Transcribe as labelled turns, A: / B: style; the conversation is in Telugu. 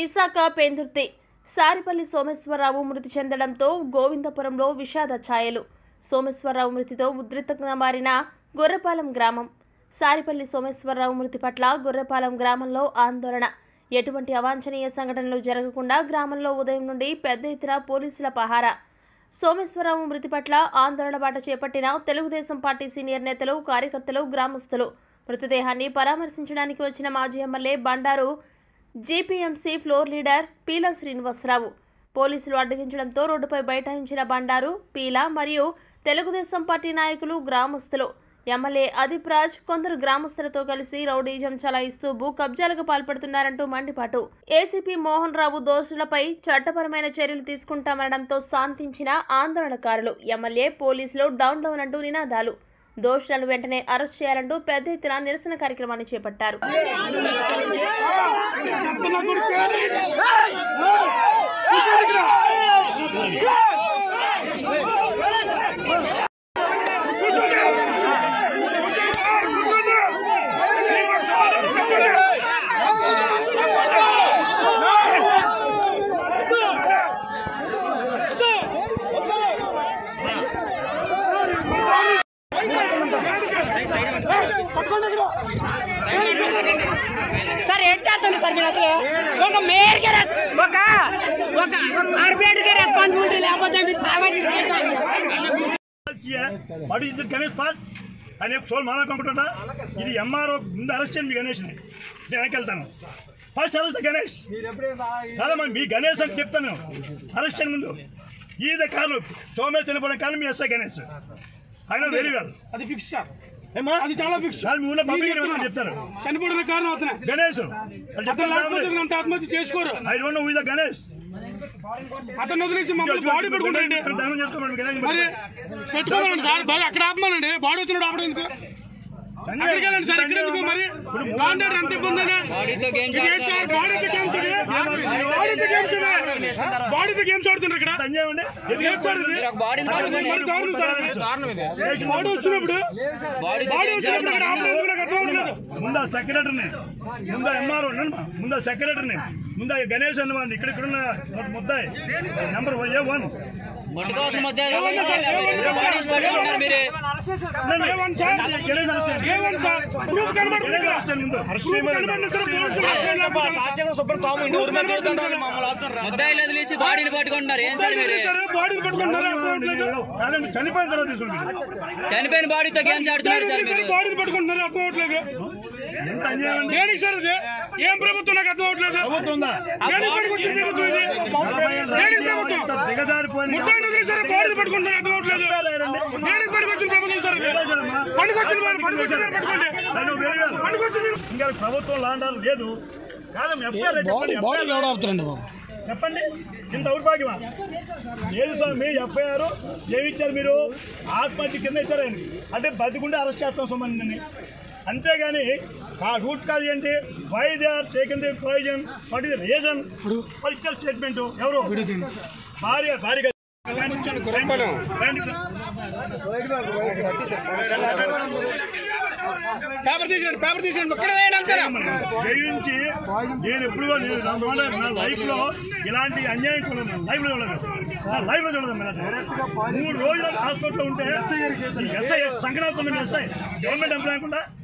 A: విశాఖ పెందుర్తి సారిపల్లి సోమేశ్వరరావు మృతి చెందడంతో గోవిందపురంలో విషాద ఛాయలు సోమేశ్వరరావు మృతితో ఉద్రిక్తంగా మారిన గొర్రెపాలెం గ్రామం సారిపల్లి సోమేశ్వరరావు మృతి పట్ల గొర్రెపాలెం గ్రామంలో ఆందోళన ఎటువంటి అవాంఛనీయ సంఘటనలు జరగకుండా గ్రామంలో ఉదయం నుండి పెద్ద ఎత్తున పోలీసుల పహారా సోమేశ్వరరావు మృతి పట్ల ఆందోళన బాట చేపట్టిన తెలుగుదేశం పార్టీ సీనియర్ నేతలు కార్యకర్తలు గ్రామస్తులు మృతదేహాన్ని పరామర్శించడానికి వచ్చిన మాజీ MLA Bandaru GPMC floor leader Peela Srinivasarao పోలీసులు అడ్డగించడంతో రోడ్డుపై బైఠాయించిన బండారు పీల మరియు తెలుగుదేశం పార్టీ నాయకులు గ్రామస్తులు ఎమ్మెల్యే అదీప్ రాజ్ కొందరు గ్రామస్తులతో కలిసి రౌడీజం చలాయిస్తూ భూ కబ్జాలకు పాల్పడుతున్నారంటూ మండిపాటు ఏసీపీ మోహన్ రావు దోషులపై చట్టపరమైన చర్యలు తీసుకుంటామనడంతో శాంతించిన ఆందోళనకారులు ఎమ్మెల్యే పోలీసులు డౌన్ డౌన్ అంటూ నినాదాలు దోషులను వెంటనే అరెస్ట్ చేయాలంటూ పెద్ద ఎత్తున నిరసన కార్యక్రమాన్ని చేపట్టారు
B: సార్ ఏం చేస్తాను సార్ మీరు అసలు ఒక మేయర్ కి రెస్- ఒక ఒక కార్పొరేటర్ కి రెస్పాన్సిబిలిటీ లేకపోతే మీరు సామాజిక చేస్తారు.
C: What is this Ganesh part అని సోల్ మాలా కంప్యూటర్ ఇది ఎంఆర్ఓ ముందు అరెస్ట్ చేయండి మీ గణేష్ ని నేను వెనక్కి వెళ్తాను ఫస్ట్ అరెస్ట్ గణేష్ కాదమ్మా మీ గణేష్ అని చెప్తాను అరెస్ట్ చేయండి ముందు ఈ ద కారణం సోమేష్ చనిపోవడం కారణం మీ ఎస్ఐ గణేష్ ఆయన వెరీ వెల్
D: అది ఫిక్స్ సార్
C: ఏమా
D: అది చాలా ఫిక్స్
C: కాదు, మీ ఉన్న పబ్లిక్
D: చెప్తున్నా.
C: చెప్తారు
D: చనిపోవడానికి కారణం అవుతున్నా
C: గణేష్
D: అతను లేకపోతే అంత ఆత్మహత్య చేసుకోరు
C: I don't know the Ganesh
D: అతను వదిలేసి మమ్మల్ని బాడీ పెట్టుకుంటారండి
C: ధనం చేసుకోమని గణేష్
D: మరి పెట్టుకోమనండి సార్ బాడీ అక్కడ ఆపమనండి బాడీ వచ్చినప్పుడు ఆపడం ఎందుకు అక్కడికి వెళ్ళండి సార్ ఇక్కడ ఎందుకు మరి కాంటాక్ట్ ఎంత ఇబ్బంది
E: బాడీతో గేమ్స్
D: ఇది ఏంటి సార్ బాడీతో గేమ్స్ ఇది బాడీతో గేమ్స్ ఇది బాడీతో గేమ్స్ ఆడుతున్నారు ఇక్కడ
C: సంజయ్
D: ఇది ఏంటి సార్ ఇది
E: ఒక బాడీని పట్టుకొని
D: మరి దారుణం సార్ ఇది. బాడీ వచ్చినప్పుడు
E: బాడీతో
D: బాడీ
E: గేమ్స్
D: వచ్చినప్పుడు ఇక్కడ ఆపడం ఎందుకు నాకు అర్థం అవ్వట్లేదు.
C: ముందా సెక్రటరీని ముందా ఎంఆర్ఓ ముందా సెక్రటరీని ముందా గణేష్ అన్నవాడిని ఇక్కడ ఇక్కడ ఉన్న ముద్దాయి నెంబర్ ఏ వన్
E: మట్టి దోశ మధ్య బాడీస్ పట్టుకుంటున్నారు మీరే
D: ఏమని సార్
C: గణేష్ అరెస్ట్ చేయండి.
D: ఏమని సార్ ప్రూఫ్ కనబడుతుంది
C: గణేష్
D: ఇక్కడ.
C: అరెస్ట్ చేయండి ముందు
D: ప్రూఫ్ కనబడిన సరే పోలీసులు అరెస్ట్ చేయాలి.
E: ముద్దాయిలు వదిలేసి బాడీని పట్టుకుంటున్నారు ఏం సార్ మీరు
D: సరే బాడీని పట్టుకుంటారా అర్థం అవ్వట్లేదు.
C: కాదండి చనిపోయిన తర్వాత తీసుకోండి
E: చనిపోయిన బాడీతో గేమ్స్ ఆడుతున్నారు సార్
D: సరే
E: మీరు
D: బాడీని పట్టుకుంటున్నారు అర్థం అవ్వట్లేదు
C: ఎంత అన్యాయం అండి
D: దేనికి సార్ ఇది ఏం ప్రభుత్వం నాకు అర్థం అవ్వట్లేదు
C: ప్రభుత్వం ఉందా
D: దేనికి పట్టుకుంటుంది ప్రభుత్వం ఇది దేనికి ప్రభుత్వం
C: దిగజారిపోయిన
D: ముద్దాయిని వదిలేసి సరే బాడీని పట్టుకుంటున్నారు అర్థం అవ్వట్లేదు దేనికి పట్టుకొచ్చిన ప్రభుత్వం సార్ ఇది పట్టుకొచ్చిన వారు పట్టుకొచ్చిన వారు పట్టుకోండి పట్టుకొచ్చిన
C: ఇంకా ప్రభుత్వం లాండాలు లేదు కాదమ్మా ఎఫ్ఐఆర్ చెప్పండి FIR
D: ఆపుతారండి బాబు
C: చెప్పండి ఇంత దౌర్భాగ్యమా లేదు స్వామి ఎఫ్ఐఆర్ ఏమి ఇచ్చారు మీరు ఆత్మహత్య కింద ఇచ్చారు ఆయనకి అంటే బతికుంటే అరెస్ట్ చేస్తాం సోమని అంతేగాని ఆ రూట్ కాజ్ ఏంటి why they are taken the poison what is reason వాళ్ళు ఇచ్చారు స్టేట్మెంట్ ఎవరు భార్య భార్య
D: పేపర్ తీసేయండి పేపర్ తీసేయండి ఒక్కడ వేయండి అంటారా
C: జయించి నేను ఎప్పుడు నేను నా మాట- నా లైఫ్ లో ఇలాంటి అన్యాయం చూడలేదు లైఫ్ లో చూడలేదు నా లైఫ్ లో చూడలేదు మీరు మూడు రోజులు హాస్పిటల్ ఉంటే SI Sankranti SI government employee కూడా